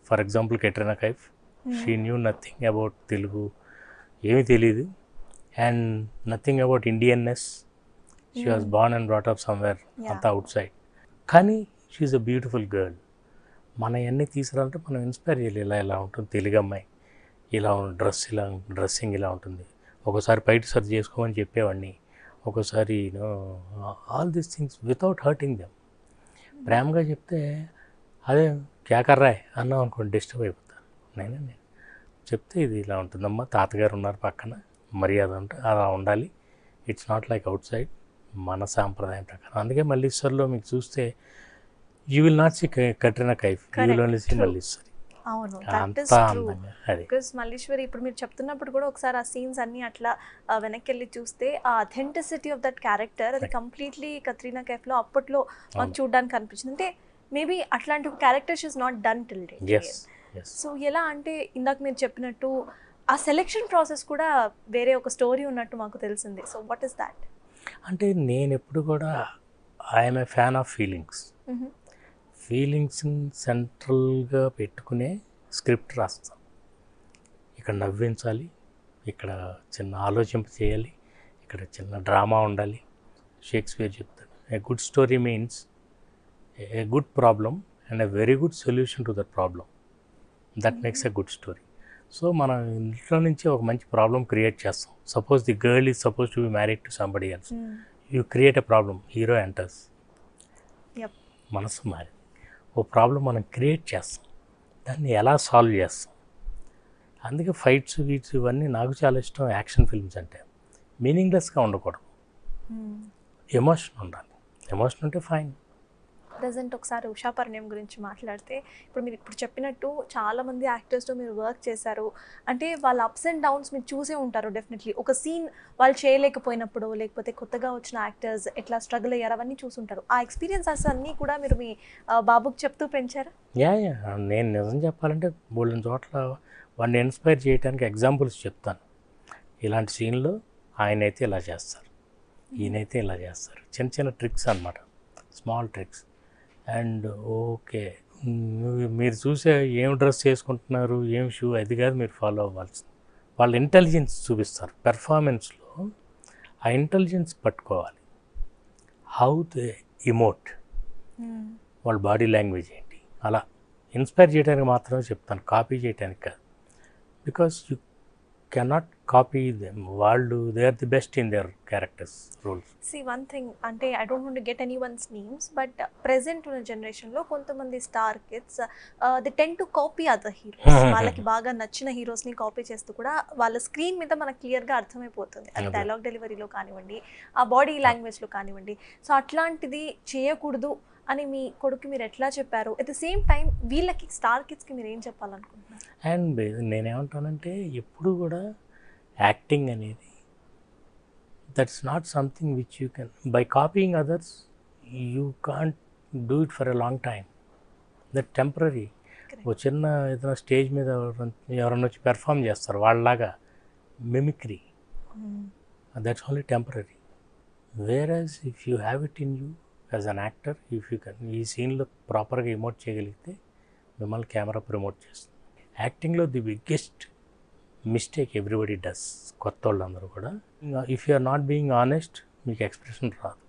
For example Katrina Kaif she knew nothing about Telugu ఏమీ తెలియదు and nothing about Indianness she was born and brought up somewhere Yeah. అంతా outside కానీ she a beautiful girl మన అన్నీ తీసుకురాలంటే మనం inspire చేయాలి ఇలా ఇలా ఉంటుంది తెలుగు అమ్మాయి ఇలా డ్రెస్ ఇలా డ్రెస్సింగ్ ఇలా ఉంటుంది ఒకసారి బయట సర్చ్ చేసుకోమని చెప్పేవాడిని ఒకసారి all these things without hurting them ప్రేమగా చెప్తే అదే క్యాకర్రాయ్ అన్నాం అనుకోండి డిస్టర్బ్ అయిపోతారు నేనే నేను చెప్తే ఇది ఇలా ఉంటుందమ్మా తాతగారు ఉన్నారు పక్కన మర్యాద ఉంటే అలా ఉండాలి it's not like outside మన సాంప్రదాయం ప్రకారం అందుకే మల్లీశ్వర్లో మీకు చూస్తే you will not see Katrina Kaif you will Correct, only see true. Malliswari అవును దట్ ఇస్ అంతా ట్రూ అందంగా అది బికాస్ మల్లీశ్వరి ఇప్పుడు మీరు చెప్తున్నప్పుడు కూడా ఒకసారి ఆ సీన్స్ అన్ని అట్లా ఆ, వెనక్కి వెళ్ళి చూస్తే ఆ అథెంటిసిటీ ఆఫ్ దట్ క్యారెక్టర్ అది కంప్లీట్లీ కత్రీనా కేఫ్లో అప్పట్లో మాకు అవును. చూడడానికి అనిపించింది అంటే మేబీ అట్లాంటి ఒక character is not done till date yes yes so ఎలా అంటే ఇందాక మీరు చెప్పినట్టు ఆ సెలెక్షన్ ప్రాసెస్ కూడా వేరే ఒక స్టోరీ ఉన్నట్టు మాకు తెలిసింది సో వాట్ ఇస్ దాట్ అంటే నేను ఎప్పుడు కూడా I'm a fan of feelings ఫీలింగ్స్ని సెంట్రల్గా పెట్టుకునే స్క్రిప్ట్ రాస్తాం ఇక్కడ నవ్వించాలి ఇక్కడ చిన్న ఆలోచింప చేయాలి ఇక్కడ చిన్న డ్రామా ఉండాలి షేక్స్పియర్ చెప్తాడు a good story means a good problem and a very good solution to that problem that makes a good story so మనం ఇంట్లో నుంచి ఒక మంచి ప్రాబ్లం క్రియేట్ చేస్తాం suppose the girl is suppose to be married to somebody else you create a problem hero enters Yep. మనసు మారి ఓ problem మనం క్రియేట్ చేస్తాం దాన్ని ఎలా సాల్వ్ చేస్తాం అందుకే ఫైట్స్ గీట్స్ ఇవన్నీ నాకు చాలా ఇష్టం యాక్షన్ ఫిల్మ్స్ అంటే మీనింగ్లెస్గా ఉండకూడదు ఎమోషన్ ఉండాలి ఎమోషన్ ఉంటే ఫైన్ ప్రజెంట్ ఒకసారి ఉషా పరిణయం గురించి మాట్లాడితే ఇప్పుడు మీరు ఇప్పుడు చెప్పినట్టు చాలా మంది యాక్టర్స్తో మీరు వర్క్ చేశారు అంటే వాళ్ళ అప్స్ అండ్ డౌన్స్ మీరు చూసే ఉంటారు డెఫినెట్లీ ఒక సీన్ వాళ్ళు చేయలేకపోయినప్పుడు లేకపోతే కొత్తగా వచ్చిన యాక్టర్స్ ఎట్లా స్ట్రగుల్ అయ్యారు అవన్నీ చూసుంటారు ఆ ఎక్స్పీరియన్సెస్ అన్నీ కూడా మీరు మీ ఆ, బాబుకి చెప్తూ పెంచారా యా యా నేను నిజం చెప్పాలంటే బోళ్ళని చోట్ల వాడిని ఇన్స్పైర్ చేయడానికి ఎగ్జాంపుల్స్ చెప్తాను ఇలాంటి సీన్లో ఆయన అయితే ఇలా చేస్తారు ఈయనైతే ఇలా చేస్తారు చిన్న చిన్న ట్రిక్స్ అన్నమాట స్మాల్ ట్రిక్స్ అండ్ ఓకే నువ్వు- మీరు చూసే ఏం డ్రెస్ చేసుకుంటున్నారు ఏం షూ అది కాదు మీరు ఫాలో అవ్వాల్సింది వాళ్ళ ఇంటెలిజెన్స్ చూపిస్తారు పెర్ఫార్మెన్స్లో ఆ ఇంటెలిజెన్స్ పట్టుకోవాలి హౌ దే ఇమోట్ వాళ్ళ బాడీ లాంగ్వేజ్ ఏంటి అలా ఇన్స్పైర్ చేయడానికి మాత్రమే చెప్తాను కాపీ చేయడానికి కాదు because you cannot copy them వాళ్ళు they are the best in their characters roles see one thing అంటే I don't want get any one's names but present ఉన్న జనరేషన్లో కొంతమంది star kids they tend to copy other heroes వాళ్ళకి బాగా నచ్చిన హీరోస్ని copy చేస్తూ కూడా వాళ్ళ స్క్రీన్ మీద మనకు క్లియర్గా అర్థమైపోతుంది అది అదే. డైలాగ్ డెలివరీలో కానివ్వండి ఆ బాడీ లాంగ్వేజ్లో కానివ్వండి సో అట్లాంటిది చేయకూడదు అని మీ కొడుకు మీరు ఎట్లా చెప్పారు అట్ ద సేమ్ టైం వీళ్ళకి స్టార్ కిడ్స్కి మీరు ఏం చెప్పాలనుకుంటున్నారు అండ్ నేనేమంటానంటే ఎప్పుడు కూడా యాక్టింగ్ అనేది that's not something which you can by copying others you can't do it for a long time that temporary ఓ చిన్న ఏదైనా స్టేజ్ మీద ఎవరైనా- ఎవరైనా వచ్చి పెర్ఫామ్ చేస్తారు వాళ్ళలాగా mimicry that's only temporary whereas if you have it in you as an actor if you can ఈ సీన్లో ప్రాపర్గా ఇమోట్ చేయగలిగితే మిమ్మల్ని కెమెరా ప్రమోట్ చేస్తుంది యాక్టింగ్లో the biggest mistake everybody does కొత్త వాళ్ళందరూ కూడా if you are not being honest మీకు ఎక్స్ప్రెషన్ రాదు